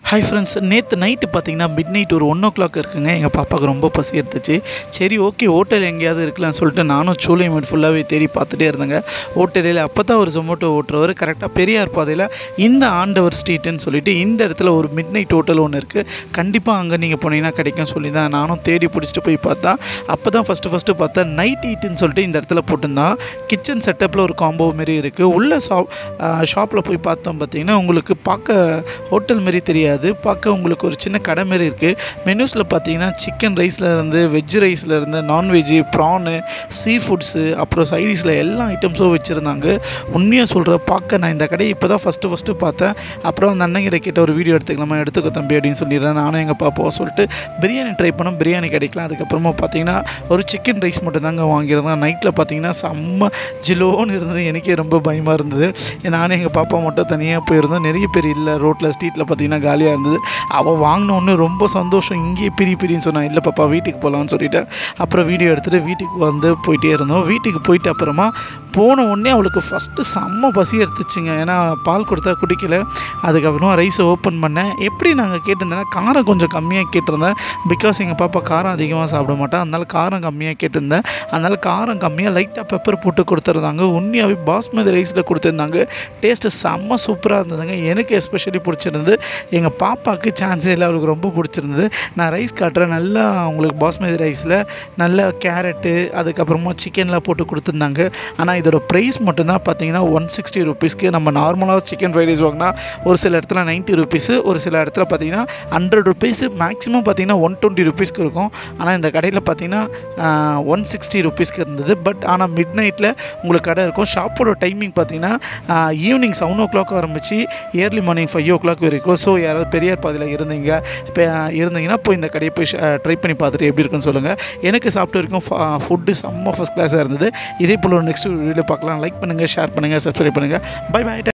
hi friends நேற்று night பார்த்தீங்கன்னா midnight ஒரு ஒன் ஓ கிளாக் இருக்குங்க எங்கள் பாப்பாவுக்கு ரொம்ப பசி எடுத்துச்சு சரி ஓகே ஹோட்டல் எங்கேயாவது இருக்கலாம்னு சொல்லிட்டு நானும் சோலைமேட் ஃபுல்லாகவே தேடி பார்த்துட்டே இருந்தேங்க ஹோட்டலில் அப்போ தான் ஒரு ஜொமேட்டோ ஓட்டுறவர் கரெக்டாக பெரியார் பாதையில் இந்த ஆண்டவர் ஸ்ட்ரீட்டுன்னு சொல்லிட்டு இந்த இடத்துல ஒரு மிட் நைட் ஹோட்டல் ஒன்று இருக்குது கண்டிப்பாக அங்கே நீங்கள் போனீங்கன்னா கிடைக்கும் சொல்லி தான் நானும் தேடி பிடிச்சிட்டு போய் பார்த்தா அப்போ தான் ஃபஸ்ட்டு ஃபஸ்ட்டு பார்த்தா நைட் ஈட்டுன்னு சொல்லிட்டு இந்த இடத்துல போட்டிருந்தான் கிச்சன் செட்டப்பில் ஒரு காம்போ மாரி இருக்குது உள்ள ஷாப் ஷாப்பில் போய் பார்த்தோம் பார்த்தீங்கன்னா உங்களுக்கு பார்க்க ஹோட்டல் மாரி தெரியாது பார்க்க உங்களுக்கு ஒரு சின்ன கடை மாரி இருக்குது மெனூஸில் பார்த்தீங்கன்னா சிக்கன் ரைஸில் இருந்து வெஜ் ரைஸில் இருந்து நான்வெஜ்ஜு ப்ரானு சீ ஃபுட்ஸு அப்புறம் சைடிஷில் எல்லா ஐட்டம்ஸும் வச்சுருந்தாங்க உண்மையாக சொல்கிற பார்க்க நான் இந்த கடையை இப்போ தான் ஃபஸ்ட்டு ஃபஸ்ட்டு பார்த்தேன் அப்புறம் அந்த அண்ணங்கிட்ட கேட்ட ஒரு வீடியோ எடுத்துக்கலாமா எடுத்துக்கோ தம்பி அப்படின்னு சொல்லிடுறேன் நானும் எங்கள் பாப்பாவும் சொல்லிட்டு பிரியாணி ட்ரை பண்ணோம் பிரியாணி கிடைக்கலாம் அதுக்கப்புறமா பார்த்தீங்கன்னா ஒரு சிக்கன் ரைஸ் மட்டும் தாங்க வாங்கியிருந்தேன் நைட்டில் பார்த்தீங்கன்னா செம்ம ஜிலோன்னு இருந்தது எனக்கே ரொம்ப பயமாக இருந்தது நானும் எங்கள் பாப்பா மட்டும் தனியாக போயிருந்தோம் நிறைய பேர் இல்லை ரோட்டில் ஸ்ட்ரீட்டில் பார்த்தீங்கன்னா காலியாக இருந்தது அவள் வாங்கினோன்னு ரொம்ப சந்தோஷம் இங்கேயே பிரி பிரின்னு சொன்னான் இல்லை பாப்பா வீட்டுக்கு போகலான்னு சொல்லிட்டு அப்புறம் வீடியோ எடுத்துகிட்டு வீட்டுக்கு வந்து போயிட்டே இருந்தோம் வீட்டுக்கு போயிட்டு அப்புறமா போன உடனே அவளுக்கு ஃபஸ்ட்டு செம்ம பசி எடுத்துச்சுங்க ஏன்னா பால் கொடுத்தா குடிக்கல அதுக்கப்புறமா ரைஸை ஓப்பன் பண்ணேன் எப்படி நாங்கள் கேட்டிருந்தேன்னா காரம் கொஞ்சம் கம்மியாக கேட்டிருந்தேன் பிகாஸ் எங்கள் பாப்பா காரம் அதிகமாக சாப்பிட மாட்டா அதனால காரம் கம்மியாக கேட்டிருந்தேன் அதனால் காரம் கம்மியாக லைட்டாக பெப்பர் போட்டு கொடுத்துருந்தாங்க உண்மையாகவே பாஸ்மதி ரைஸில் கொடுத்துருந்தாங்க டேஸ்ட்டு செம்ம சூப்பராக இருந்ததுங்க எனக்கு எஸ்பெஷலி பிடிச்சிருந்தது எங்கள் பாப்பாவுக்கு சான்ஸே இல்லை அவளுக்கு ரொம்ப பிடிச்சிருந்தது நான் ரைஸ் காட்டுறேன் நல்லா உங்களுக்கு பாஸ்மதி ரைஸில் நல்ல கேரட்டு அதுக்கப்புறமா சிக்கன்லாம் போட்டு கொடுத்துருந்தாங்க ஆனால் இதோட ப்ரைஸ் மட்டும்தான் பார்த்தீங்கன்னா ஒன் சிக்ஸ்டி ருபீஸ்க்கு நம்ம நார்மலாக சிக்கன் ஃப்ரைட் ரைஸ் வாங்கினா ஒரு சில இடத்துல நைன்ட்டி ருபீஸு ஒரு சில இடத்துல பார்த்தீங்கன்னா ஹண்ட்ரட் ருபீஸு மேக்ஸிமம் பார்த்தீங்கன்னா ஒன் டுவெண்ட்டி ருபீஸ்க்கு இருக்கும் ஆனால் இந்த கடையில் பார்த்தீங்கன்னா ஒன் சிக்ஸ்டி ருபீஸ்க்கு இருந்தது பட் ஆனால் மிட் நைட்டில் உங்களுக்கு கடை இருக்கும் ஷாப்போட டைமிங் பார்த்தீங்கன்னா ஈவினிங் செவன் ஓ கிளாக் ஆரம்பித்து early morning five o'clock வரைக்கும் ஸோ யாராவது பெரியார் பாதையில் இருந்தீங்க இப்போ இருந்தீங்கன்னா போய் இந்த கடையை போய் ட்ரை பண்ணி பார்த்துட்டு எப்படி இருக்குன்னு சொல்லுங்கள் எனக்கு சாப்பிட்ட வரைக்கும் ஃபுட்டு செம்ம ஃபஸ்ட் கிளாஸாக இருந்தது இதே போல் ஒரு நெக்ஸ்ட் வீடியோ பார்க்கலாம் லைக் பண்ணுங்கள் ஷேர் பண்ணுங்கள் சப்ஸ்கிரைப் பண்ணுங்கள் பை பை